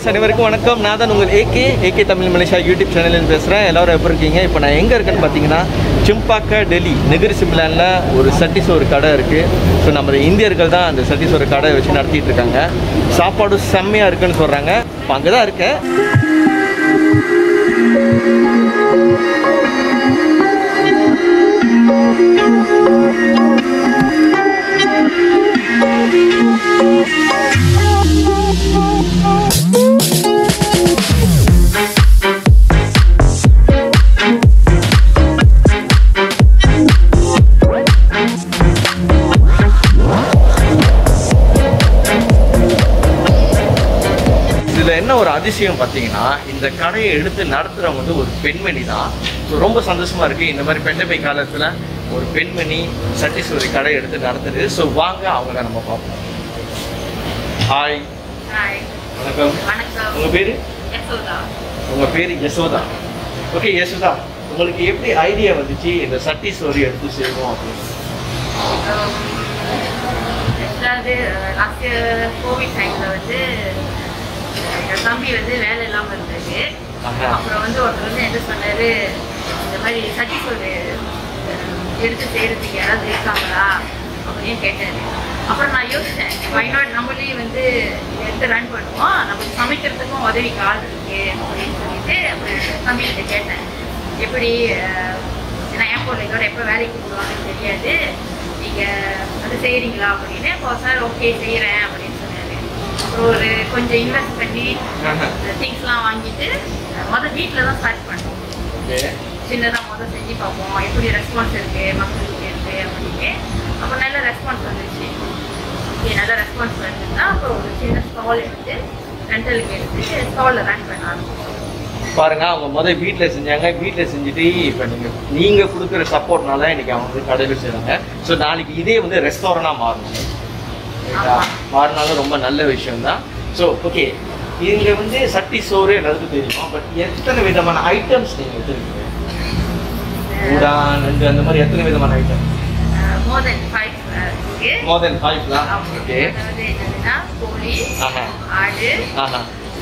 Guys அனைவருக்கும் வணக்கம் நான் தான் உங்கள் AK AK Tamil Malaysia YouTube சேனல்னு பேசுகிறேன் எல்லாரும் எப்படி இருக்கீங்க இப்போ நான் எங்கே இருக்கேன்னு பார்த்தீங்கன்னா சிம்பாக்கா டெல்லி நெகிரி சிம்லானில் ஒரு சட்டிஸ் ஒரு கடை இருக்குது ஸோ நம்ம இந்தியர்கள் தான் அந்த சட்டிஸ் ஒரு கடை வச்சு நடத்திட்டு இருக்காங்க சாப்பாடும் செம்மையாக இருக்குன்னு சொல்கிறாங்க இப்போ அங்கே தான் இருக்கேன் இதில் என்ன ஒரு அதிசயம் பார்த்தீங்கன்னா இந்த கடையை எடுத்து நடத்துகிறவங்க வந்து ஒரு பெண்மணி தான் ஸோ ரொம்ப சந்தோஷமாக இருக்குது இந்த மாதிரி பெண்டமை காலத்தில் ஒரு பெண்மணி சட்டீஸ்வரி கடை எடுத்து நடத்துது ஸோ வாங்க அவங்கள நம்ம பார்ப்போம் ஹாய் ஹாய் வணக்கம் வணக்கம் உங்கள் பேர் யசோதா உங்கள் பேர் யசோதா ஓகே யசோதா உங்களுக்கு எப்படி ஐடியா வந்துச்சு இந்த சட்டீஸ்வரி எடுத்து செய்வோம் அப்படின்னு அதாவது லாஸ்ட் கோவிட் டைம்ல வந்து எங்க தம்பி வந்து வேலை இல்லாம இருந்தது ஆஹா. அப்புறம் வந்து ஒருத்தர் வந்து என்ன சொன்னாரு இந்த மாதிரி சட்டி சொல்லு எடுத்து செய்யறதுக்கு யாராவது இருக்காங்களா அப்படின்னு கேட்டாரு அப்புறம் நான் யோசிச்சேன் வயநாடு நம்மளே வந்து இதை எடுத்து ரன் பண்ணுவோம் நமக்கு சமைக்கிறதுக்கும் உதவிக்கு ஆள் இருக்கு அப்படின்னு சொல்லிட்டு அப்புறம் தம்பி கிட்ட கேட்டேன் எப்படி அஹ், ஏன்னா ஏர்போர்ட்ல இதோட எப்போ வேலைக்கு போடுவாங்கன்னு தெரியாது நீங்க அது செய்யறீங்களா அப்படின்னு அப்போ சார் ஓகே செய்யறேன் அப்படின்னு சொன்னாரு அப்புறம் ஒரு கொஞ்சம் இன்வெஸ்ட் பண்ணி திங்ஸ்லாம் வாங்கிட்டு அஹ், முத வீட்டில் தான் ஸ்டார்ட் பண்ணோம் ஓகே சின்னதாக முதல் செஞ்சு பார்ப்போம் எப்படி ரெஸ்பான்ஸ் இருக்கு மக்களுக்கு இருக்கு அப்படின்னு அப்போ நல்ல ரெஸ்பான்ஸ் வந்துச்சு ஓகே நல்ல ரெஸ்பான்ஸ் வந்துச்சுன்னா அப்புறம் ஒரு சின்ன ஸ்டால் எடுத்து ரெண்டலுக்கு எடுத்து ஸ்டாலில் ரன் பண்ண ஆரம்பிச்சோம் பாருங்க அவங்க முதல் வீட்டில் செஞ்சாங்க வீட்டில் செஞ்சுட்டு இப்போ நீங்கள் நீங்கள் கொடுக்குற சப்போர்ட்னால இன்னைக்கு அவங்க வந்து கடையில் செய்கிறாங்க ஸோ நாளைக்கு இதே வந்து ரெஸ்டாரண்டாக மாறணும் ரைட்டா? மாறினாலும் ரொம்ப நல்ல விஷயம் தான் ஸோ ஓகே இங்க வந்து சட்டி சோறு எல்லாத்துக்கும் தெரியும் பட் எத்தனை விதமான ஐட்டம்ஸ் நீங்கள் வச்சுருக்கீங்க ஊடா நண்டு அந்த மாதிரி எத்தனை விதமான ஐட்டம் மோர் தென் ஃபைவ் இருக்கு மோர் தென் ஃபைவ் தான் ஆமா. ஓகே அதாவது என்னதுன்னா கோழி ஆஹா ஆடு ஆஹா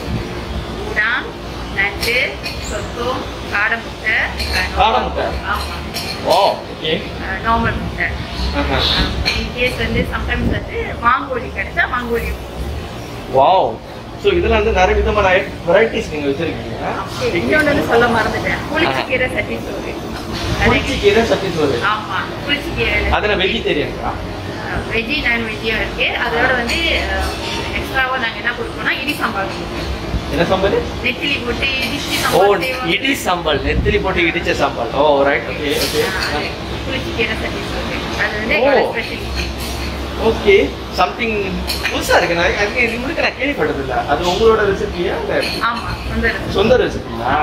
உடான் நட்டு சொத்தம் காடை முட்டை காடை முட்டை? ஆமா ஓ ஓகே நார்மல் முட்டை ஆஹா இன்கேஸ் வந்து சம்டைம்ஸ் வந்து மாங்கோழி கிடைச்சா மாங்கோழி வாவ் ஸோ இதில் வந்து நிறைய விதமான வெரைட்டிஸ் நீங்கள் வச்சுருக்கீங்க இன்னொன்று வந்து சொல்ல மறந்துட்டேன் புளிச்சக்கீரை சட்டி சோறு புளிச்சிக்கீரை சட்டி சோறு ஆமா புளிச்சக்கீரை அதில் வெஜிடேரியன்க்கா வெஜ்ஜி நான் வெஜ்ஜியும் இருக்கு அதோட வந்து எக்ஸ்ட்ராவா நாங்க என்ன கொடுப்போம்னா இடி சாம்பார் கொடுப்போம். என்ன சாம்பார் நெத்திலி போட்டு இடிச்சு ஓ சாம்பார் செய்வாங்க. இடி சாம்பார் நெத்திலி போட்டு இடிச்ச sambar oh right okay okay ஆ, புளிச்சக்கீரை சட்டி சோறு அது வந்து ஓ. எங்களோட ஸ்பெஷல் ஓகே சம்திங் புதுசா இருக்கு நான் அது இது முழுக்க நான் கேள்விப்பட்டதில்ல அது உங்களோட ரெசிபியா ஆமா சொந்த recipe. சொந்த ரெசிபிங்களா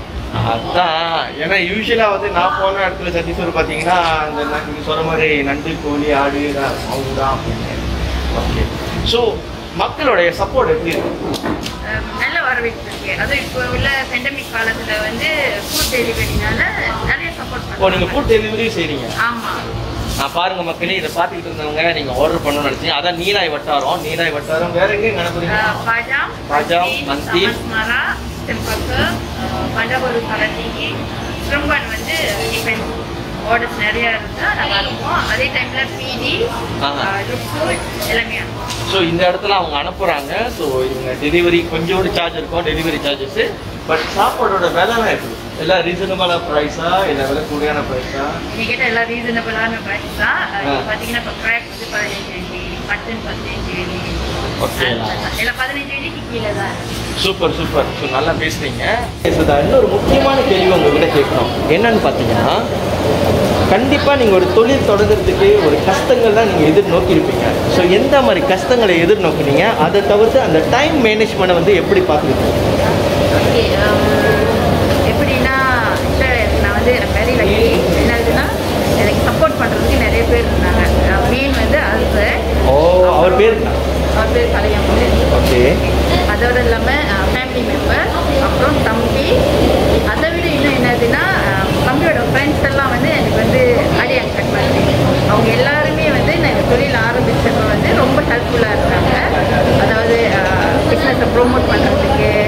அதான் ஏன்னா யூஸ்வலா வந்து நான் போன இடத்துல சட்டி சோறு பார்த்தீங்கன்னா அந்த நான் நீங்க சொன்ன மாதிரி நண்டு கோழி ஆடு தான் அவங்க தான் அப்படின்னு ஓகே ஸோ மக்களுடைய சப்போர்ட் எப்படி இருக்கு அஹ், நல்ல வரவேற்பு இருக்கு அதுவும் இப்போ உள்ள பெண்டமிக் காலத்துல வந்து ஃபுட் டெலிவரினால நிறைய சப்போர்ட் ஓ நீங்க பண்ணுவாங்க ஃபுட் டெலிவரி செய்றீங்க ஆமா நான் பாருங்க மக்களே இதை பார்த்துக்கிட்டு இருந்தவங்க நீங்க ஆர்டர் பண்ணணும்னு நினைச்சீங்க அதான் நீலாய் வட்டாரம் நீலாய் வட்டாரம் வேற எங்க அனுப்புறீங்க அஹ், பாஜாம் பாஜாம், மந்தி. சமஸ்மரா செம்பக்கு பண்டபரு கலட்டிங்கி ஸ்ரும்பன் வந்து டிபெண்ட் ஆர்டர்ஸ் நிறைய இருந்தா நல்லா இருக்கும் அதே டைம்ல பிடி ஆஹா. லுக்ஸுட் எல்லாமே இருக்கும் ஸோ இந்த இடத்துல அவங்க அனுப்புறாங்க ஸோ இவங்க டெலிவரி கொஞ்சோண்டு சார்ஜ் இருக்கும் டெலிவரி சார்ஜஸ் பட் சாப்பாடோட விலைலாம் எப்படி எல்லாம் ரீசனபிளான ப்ரைஸா இல்லை விலை கூடியான ப்ரைஸா நீங்க கேட்ட எல்லாம் ரீசனபிளான ப்ரைஸ் தான் அஹ், ஆ. இப்ப பாத்தீங்கன்னா இப்போ கிராக் வந்து பதினஞ்சு வெள்ளி மட்டன் பதினஞ்சு வெள்ளி Okay. எல்லாம் பதினஞ்சு வெள்ளிக்கு கீழே தான் இருக்கு. சூப்பர் சூப்பர் ஸோ நல்லா பேசுறீங்க சுதா இன்னொரு முக்கியமான கேள்வி உங்ககிட்ட கேட்கணும் என்னன்னு பார்த்தீங்கன்னா கண்டிப்பாக நீங்கள் ஒரு தொழில் தொடங்குறதுக்கு ஒரு கஷ்டங்கள் தான் நீங்கள் எதிர்நோக்கி இருப்பீங்க ஸோ எந்த மாதிரி கஷ்டங்களை எதிர்நோக்குனீங்க அதை தவிர்த்து அந்த டைம் மேனேஜ்மெண்ட்டை வந்து எப்படி பார்த்துக்கிட்டீங்க Okay, um, எப்படின்னா இப்போ நான் வந்து வெரி லக்கி என்னதுன்னா எனக்கு சப்போர்ட் பண்ணுறதுக்கு நிறைய பேர் இருந்தாங்க மெயின் வந்து அல்சர் ஓ அவர் பேர் அவர் பேர் கலையம்மு ஓகே அதோட இல்லாமல் ஃபேமிலி மெம்பர் அப்புறம் தம்பி அதை விட இன்னும் என்னதுன்னா அஹ், தம்பியோட ஃப்ரெண்ட்ஸ் எல்லாம் வந்து எனக்கு வந்து அடியாங்க கட் பண்ணி அவங்க எல்லாருமே வந்து நான் இந்த தொழில் ஆரம்பிச்சப்ப வந்து ரொம்ப ஹெல்ப்ஃபுல்லாக இருந்தாங்க அதாவது பிஸ்னஸை ப்ரோமோட் பண்ணுறதுக்கு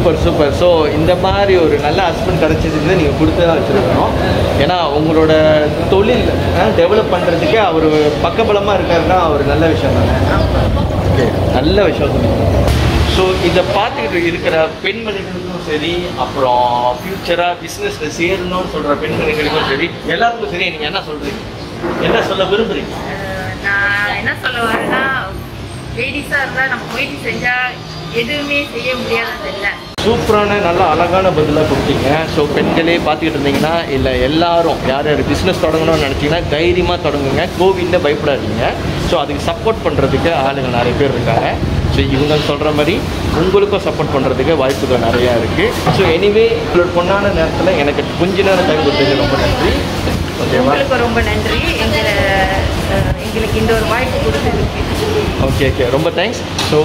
சூப்பர் சூப்பர் ஸோ இந்த மாதிரி ஒரு நல்ல ஹஸ்பண்ட் கிடச்சதுக்கு நீங்கள் கொடுத்து தான் வச்சுருக்கணும் ஏன்னா உங்களோட தொழில் டெவலப் பண்ணுறதுக்கு அவர் பக்கபலமாக இருக்காருன்னா ஒரு நல்ல விஷயம் தானே ஓகே நல்ல விஷயம் சொன்னீங்க ஸோ இதை பார்த்துக்கிட்டு இருக்கிற பெண்மணிகளுக்கும் சரி அப்புறம் ஃப்யூச்சராக பிஸ்னஸில் சேரணும்னு சொல்கிற பெண்மணிகளுக்கும் சரி எல்லாருக்கும் சரி நீங்கள் என்ன சொல்கிறீங்க என்ன சொல்ல விரும்புறீங்க அஹ் நான் என்ன சொல்ல வரேன்னா லேடிஸாக இருந்தால் நம்ம முயற்சி செஞ்சால் எதுவுமே செய்ய முடியாதது இல்லை சூப்பரான நல்ல அழகான பதிலாக கொடுத்தீங்க ஸோ பெண்களே பார்த்துக்கிட்டு இருந்தீங்கன்னா இல்லை எல்லாரும் யார் யார் பிஸ்னஸ் தொடங்கணும்னு நினச்சிங்கன்னா தைரியமாக தொடங்குங்க கோவிலில் பயப்படாதீங்க ஸோ அதுக்கு சப்போர்ட் பண்ணுறதுக்கு ஆளுங்க நிறைய பேர் இருக்காங்க ஸோ இவங்க சொல்கிற மாதிரி உங்களுக்கும் சப்போர்ட் பண்ணுறதுக்கு வாய்ப்புகள் நிறையா இருக்குது ஸோ எனிவே உங்களோட பொண்ணான நேரத்தில் எனக்கு கொஞ்ச நேரம் டைம் கொடுத்தது ரொம்ப நன்றி ஓகேவா உங்களுக்கு ரொம்ப நன்றி எங்களை அஹ், எங்களுக்கு இந்த ஒரு வாய்ப்பு கொடுத்ததுக்கு ஓகே ஓகே ரொம்ப தேங்க்ஸ் ஸோ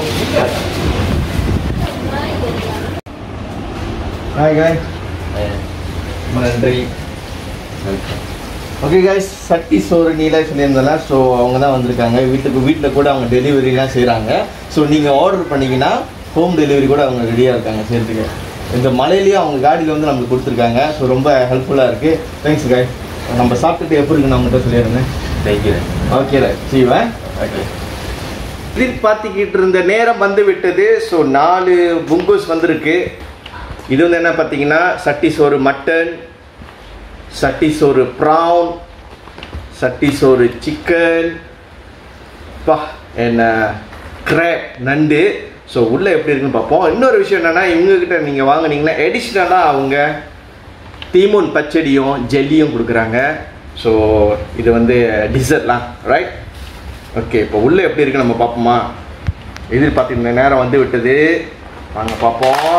ஹாய் காய் ரொம்ப நன்றி ஓகே காய்ஸ் சட்டி சோறு நீலா சொல்லியிருந்தால ஸோ அவங்க தான் வந்திருக்காங்க வீட்டுக்கு வீட்டில் கூட அவங்க டெலிவரிலாம் செய்கிறாங்க ஸோ நீங்கள் ஆர்டர் பண்ணீங்கன்னா ஹோம் டெலிவரி கூட அவங்க ரெடியாக இருக்காங்க செய்கிறதுக்கு இந்த மலையிலேயே அவங்க காடியில் வந்து நம்மளுக்கு கொடுத்துருக்காங்க ஸோ ரொம்ப ஹெல்ப்ஃபுல்லாக இருக்குது தேங்க்ஸ் காய் நம்ம சாப்பிட்டுட்டு எப்படி இருக்குன்னு அவங்ககிட்ட சொல்லிடுறேன் தேங்க்யூ ஓகே செய்வேன் ஓகே கிரிக் பார்த்திக்கிட்டு இருந்த நேரம் வந்து விட்டது ஸோ நாலு புங்கூஸ் வந்திருக்கு இது வந்து என்ன பார்த்தீங்கன்னா சட்டி சோறு மட்டன் சட்டி சோறு ப்ரான் சட்டி சோறு சிக்கன் பா என்ன கிரேப் நண்டு ஸோ உள்ளே எப்படி இருக்குன்னு பார்ப்போம் இன்னொரு விஷயம் என்னென்னா இவங்ககிட்ட நீங்கள் வாங்குனீங்கன்னா எடிஷ்னலாக அவங்க தீமூன் பச்சடியும் ஜெல்லியும் கொடுக்குறாங்க ஸோ இது வந்து டிசர்ட்லாம் ரைட் ஓகே இப்போ உள்ளே எப்படி இருக்கு நம்ம பார்ப்போமா எதிர்பார்த்திருந்த நேரம் வந்து விட்டது வாங்க பார்ப்போம்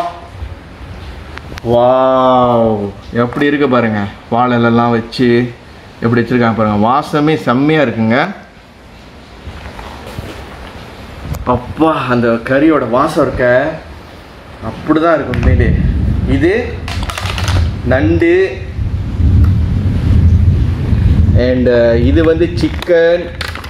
வாவ் எப்படி இருக்கு பாருங்க வாழலெல்லாம் வச்சு எப்படி வச்சிருக்காங்க பாருங்க வாசமே செம்மையாக இருக்குங்க அப்பா அந்த கறியோட வாசம் இருக்க அப்படிதான் இருக்கு உண்மையிலே இது நண்டு அண்ட் இது வந்து சிக்கன்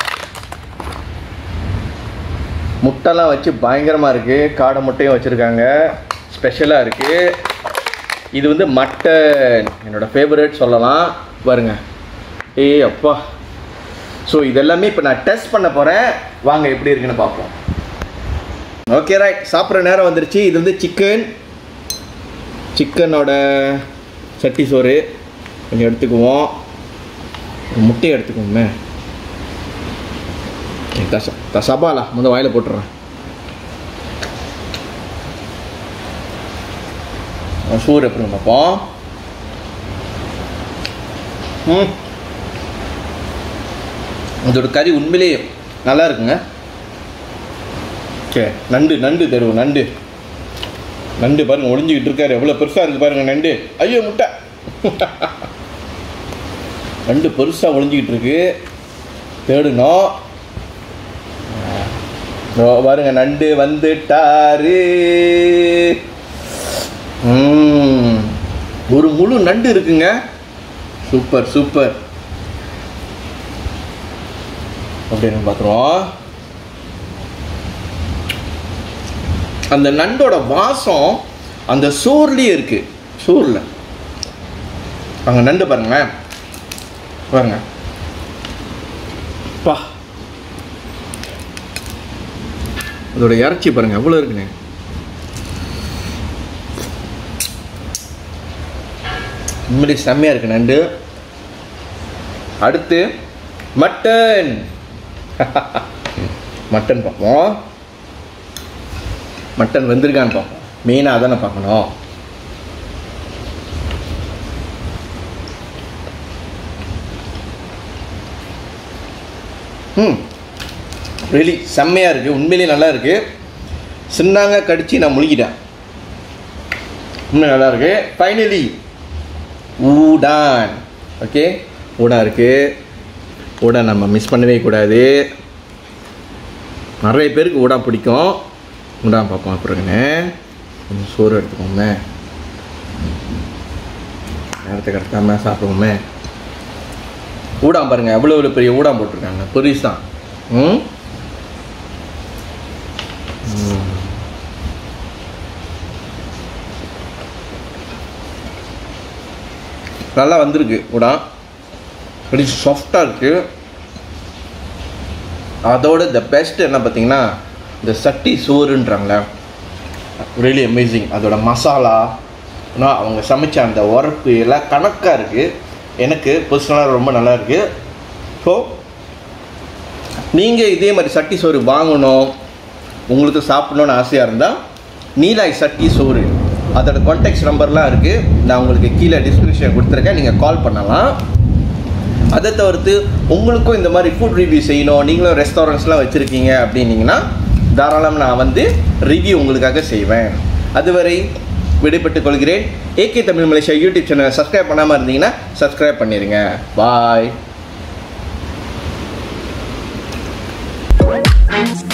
முட்டைலாம் வச்சு பயங்கரமாக இருக்குது காடை முட்டையும் வச்சுருக்காங்க ஸ்பெஷலாக இருக்குது இது வந்து மட்டன் என்னோட ஃபேவரட் சொல்லலாம் பாருங்க ஏய் அப்பா ஸோ இதெல்லாமே இப்போ நான் டெஸ்ட் பண்ண போகிறேன் வாங்க எப்படி இருக்குன்னு பார்ப்போம் ஓகே ரைட் சாப்பிட்ற நேரம் வந்துருச்சு இது வந்து சிக்கன் சிக்கனோட சட்டி சோறு கொஞ்சம் எடுத்துக்குவோம் ஒரு முட்டையை எடுத்துக்குவோமே ஏய், தச தசபாலா முத வாயில் போட்டுறேன் சூர் எப்படி பார்ப்போம் ம் இதோட கறி உண்மையிலேயே நல்லா இருக்குங்க ஓகே நண்டு நண்டு தருவோம் நண்டு நண்டு பாருங்க ஒளிஞ்சிக்கிட்டு இருக்காரு எவ்வளோ பெருசாக இருக்கு பாருங்க நண்டு ஐயோ முட்டை நண்டு பெருசாக ஒளிஞ்சிக்கிட்டு இருக்கு தேடணும் இதோ பாருங்க நண்டு வந்துட்டாரு ம். ஒரு முழு நண்டு இருக்குங்க சூப்பர் சூப்பர் அப்படின்னு பார்க்குறோம் அந்த நண்டோட வாசம் அந்த சோர்லேயே இருக்கு சோறில் அங்கே நண்டு பாருங்களேன் பாருங்க பா அதோட இறைச்சி பாருங்க எவ்வளோ இருக்குங்க உண்மையிலே செம்மையாக இருக்கு நண்டு அடுத்து மட்டன் மட்டன் பார்ப்போம் மட்டன் வெந்திருக்கான்னு பார்ப்போம் மெயினாக அதானே பார்க்கணும் ம் ரெலி செம்மையாக இருக்குது உண்மையிலேயே நல்லா இருக்குது சின்னாங்க கடிச்சு நான் முழுகிட்டேன் உண்மை நல்லா இருக்கு ஃபைனலி ஊடான் ஓகே ஊடா இருக்குது ஊடா நம்ம மிஸ் பண்ணவே கூடாது நிறைய பேருக்கு ஊடா பிடிக்கும் ஊடா பார்ப்போம் அப்புறங்கண்ணே கொஞ்சம் சோறு எடுத்துக்கோமே நேரத்தை கரெக்டாம சாப்பிடுவோமே ஊடாம் பாருங்க எவ்வளோ எவ்வளோ பெரிய ஊடாம் போட்டிருக்காங்க பெருசு தான் ம் ம். நல்லா வந்திருக்கு உடா இப்படி சாஃப்டாக இருக்குது அதோட த பெஸ்ட் என்ன பார்த்தீங்கன்னா இந்த சட்டி சோறுன்றாங்களே ரியலி அமேசிங் அதோட மசாலா இன்னும் அவங்க சமைச்ச அந்த உரப்பு எல்லாம் கணக்காக இருக்குது எனக்கு பர்சனலாக ரொம்ப நல்லா இருக்குது ஸோ நீங்கள் இதே மாதிரி சட்டி சோறு வாங்கணும் உங்களுக்கு சாப்பிடணும்னு ஆசையாக இருந்தால் நீலாய் சட்டி சோறு அதோட கான்டாக்ட் நம்பர்லாம் இருக்குது நான் உங்களுக்கு கீழே டிஸ்கிரிப்ஷன் கொடுத்துருக்கேன் நீங்கள் கால் பண்ணலாம் அதை தவிர்த்து உங்களுக்கும் இந்த மாதிரி ஃபுட் ரிவ்யூ செய்யணும் நீங்களும் ரெஸ்டாரண்ட்ஸ்லாம் வச்சுருக்கீங்க அப்படின்னீங்கன்னா தாராளம் நான் வந்து ரிவ்யூ உங்களுக்காக செய்வேன் அதுவரை விடைபெற்றுக் கொள்கிறேன் ஏகே தமிழ் மலேசியா யூடியூப் சேனலை சப்ஸ்கிரைப் பண்ணாமல் இருந்தீங்கன்னா சப்ஸ்கிரைப் பண்ணிடுங்க பாய்